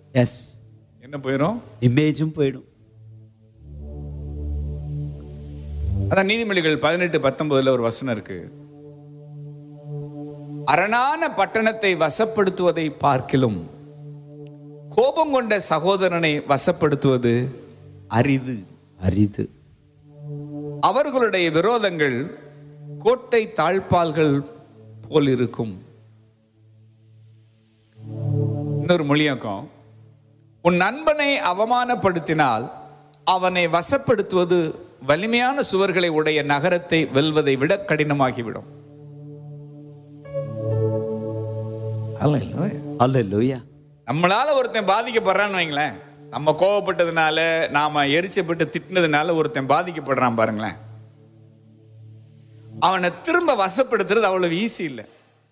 S என்ன போயிடும் இமேஜும் போயிடும் அதான் நீதிமொழிகள் பதினெட்டு பத்தொன்பதுல ஒரு வசனம் இருக்கு அரணான பட்டணத்தை வசப்படுத்துவதை பார்க்கிலும் கோபம் கொண்ட சகோதரனை வசப்படுத்துவது அரிது அரிது அவர்களுடைய விரோதங்கள் கோட்டை தாழ்பால்கள் போல் இருக்கும் இன்னொரு மொழியாக்கம் உன் நண்பனை அவமானப்படுத்தினால் அவனை வசப்படுத்துவது வலிமையான சுவர்களை உடைய நகரத்தை வெல்வதை விட கடினமாகிவிடும் அல்லேலூயா நம்மளால ஒருத்தன் பாதிக்கப்படுறான்னு வைங்களேன் நம்ம கோவப்பட்டதுனால நாம எரிச்சப்பட்டு திட்டினதுனால ஒருத்தன் பாதிக்கப்படுறான் பாருங்களேன் அவனை திரும்ப வசப்படுத்துறது அவ்வளவு ஈஸி இல்லை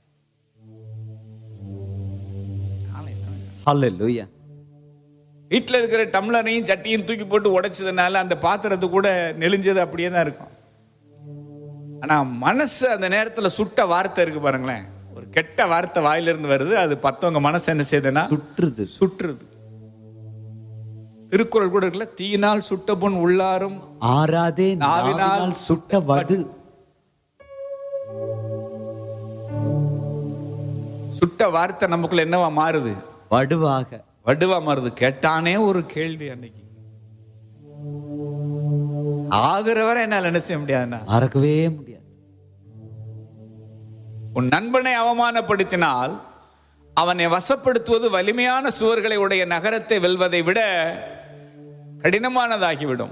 அல்லேலூயா வீட்டில் இருக்கிற டம்ளரையும் சட்டியும் தூக்கி போட்டு உடைச்சதுனால அந்த பாத்திரத்து கூட நெளிஞ்சது அப்படியே தான் இருக்கும் ஆனா மனசு அந்த நேரத்துல சுட்ட வார்த்தை இருக்கு பாருங்களேன் ஒரு கெட்ட வார்த்தை வாயிலிருந்து வருது அது பத்தவங்க மனசு என்ன செய்யுதுன்னா சுற்றுது சுற்றுது திருக்குறள் கூட இருக்குல்ல தீயினால் சுட்ட பொன் உள்ளாரும் ஆறாதே நாவினால் நாவினால் சுட்ட வடு சுட்ட வார்த்தை நமக்குள்ள என்னவா மாறுது வடுவாக வடுவா மாறுது கேட்டானே ஒரு கேள்வி அன்னைக்கு ஆகுற வரை என்னால என்ன செய்ய முடியாதுன்னா மறக்கவே முடியாது உன் நண்பனை அவமானப்படுத்தினால் அவனை வசப்படுத்துவது வலிமையான சுவர்களை உடைய நகரத்தை வெல்வதை விட கடினமானதாகிவிடும்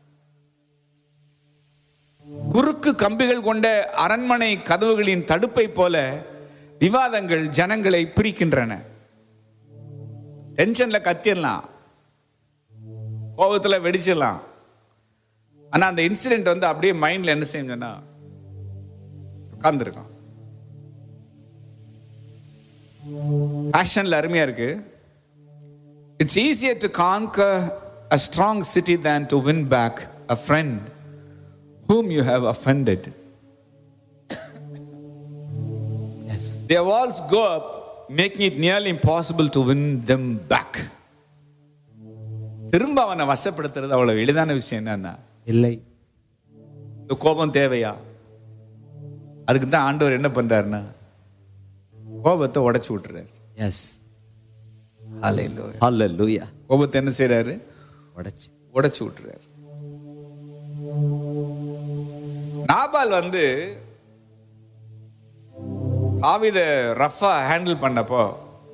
குறுக்கு கம்பிகள் கொண்ட அரண்மனை கதவுகளின் தடுப்பை போல விவாதங்கள் ஜனங்களை பிரிக்கின்றன டென்ஷன்ல கத்திடலாம் கோபத்துல வெடிச்சிடலாம் ஆனா அந்த இன்சிடென்ட் வந்து அப்படியே மைண்ட்ல என்ன செஞ்சேன்னா உட்கார்ந்துருக்கான் பேஷன்ல அருமையா இருக்கு it's easier to conquer a strong city than to win back a friend whom you have offended. Yes Their walls go up, making it nearly impossible to win them back. திரும்ப அவனை வசப்படுத்துறது அவ்வளவு எளிதான விஷயம் என்னன்னா இல்லை இந்த கோபம் தேவையா அதுக்கு தான் ஆண்டவர் என்ன பண்றாருன்னா கோபத்தை உடைச்சு விட்டுறாரு எஸ் அல்லேலூயா கோபத்தை என்ன செய்றாரு உடைச்சு உடைச்சு விட்டுறாரு நாபால் வந்து தாவித ரஃபா ஹேண்டில் பண்ணப்போ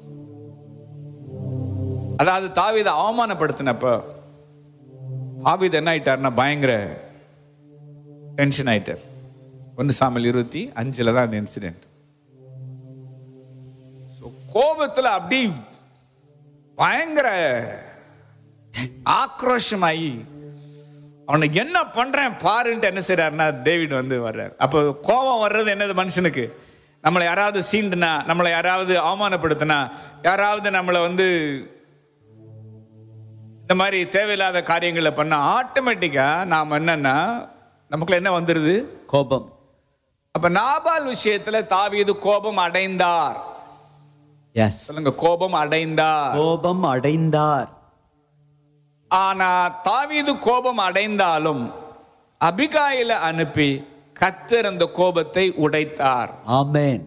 அதாவது தாவித அவமானப்படுத்தினப்போ தாவித என்ன ஆயிட்டாருன்னா பயங்கர டென்ஷன் ஆயிட்டார் ஒன்று சாமல் இருபத்தி அஞ்சுல தான் அந்த இன்சிடென்ட் கோபத்துல அப்படி பயங்கர ஆக்ரோஷமாயி அவனுக்கு என்ன பண்றேன் பாருன்ட்டு என்ன செய்றாருன்னா டேவிட் வந்து வர்றார் அப்போ கோபம் வர்றது என்னது மனுஷனுக்கு நம்மளை யாராவது சீண்டுனா நம்மளை யாராவது அவமானப்படுத்தினா யாராவது நம்மளை வந்து இந்த மாதிரி தேவையில்லாத காரியங்களை பண்ண ஆட்டோமேட்டிக்கா நாம் என்னன்னா நமக்குள்ள என்ன வந்துருது கோபம் அப்ப நாபால் விஷயத்துல தாவீது கோபம் அடைந்தார் எஸ் சொல்லுங்க கோபம் அடைந்தார் கோபம் அடைந்தார் ஆனா தாவீது கோபம் அடைந்தாலும் அபிகாயில அனுப்பி கத்தர் அந்த கோபத்தை உடைத்தார் ஆமென்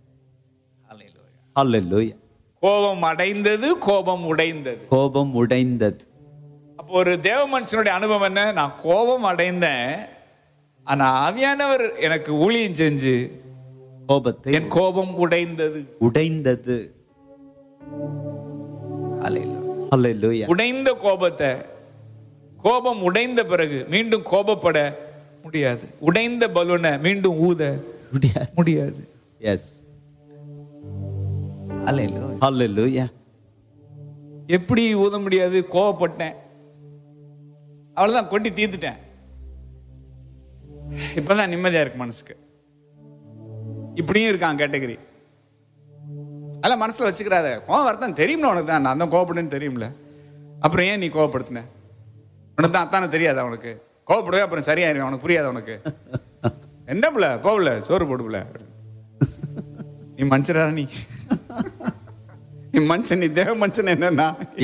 அல்லேலூயா கோபம் அடைந்தது கோபம் உடைந்தது கோபம் உடைந்தது அப்போ ஒரு தேவ மனுஷனுடைய அனுபவம் என்ன நான் கோபம் அடைந்தேன் ஆனா ஆவியானவர் எனக்கு ஊழியம் செஞ்சு கோபத்தை என் கோபம் உடைந்தது உடைந்தது அல்லேலூயா உடைந்த கோபத்தை கோபம் உடைந்த பிறகு மீண்டும் கோபப்பட முடியாது உடைந்த பலூனை மீண்டும் ஊத முடியாது முடியாது எஸ் அல்லேலூயா எப்படி ஊத முடியாது கோவப்பட்டேன் அவ்வளவுதான் கொட்டி தீர்த்துட்டேன் இப்பதான் நிம்மதியா இருக்கு மனசுக்கு இப்படியும் இருக்கான் கேட்டகரி அதெல்லாம் மனசுல வச்சுக்கிறாத கோவம் வரதான் தெரியும்ல உனக்கு தான் நான் தான் கோவப்படுன்னு தெரியும்ல அப்புறம் ஏன் நீ கோவப்படுத்தின உனக்கு தான் அத்தானே தெரியாது அவனுக்கு கோவப்படுவே அப்புறம் சரியாயிரும் உனக்கு புரியாது உனக்கு என்ன பிள்ள போகல சோறு போடுப்புல நீ மனுஷரா நீ நீ மனுஷன் நீ தேவ மனுஷன் என்னன்னா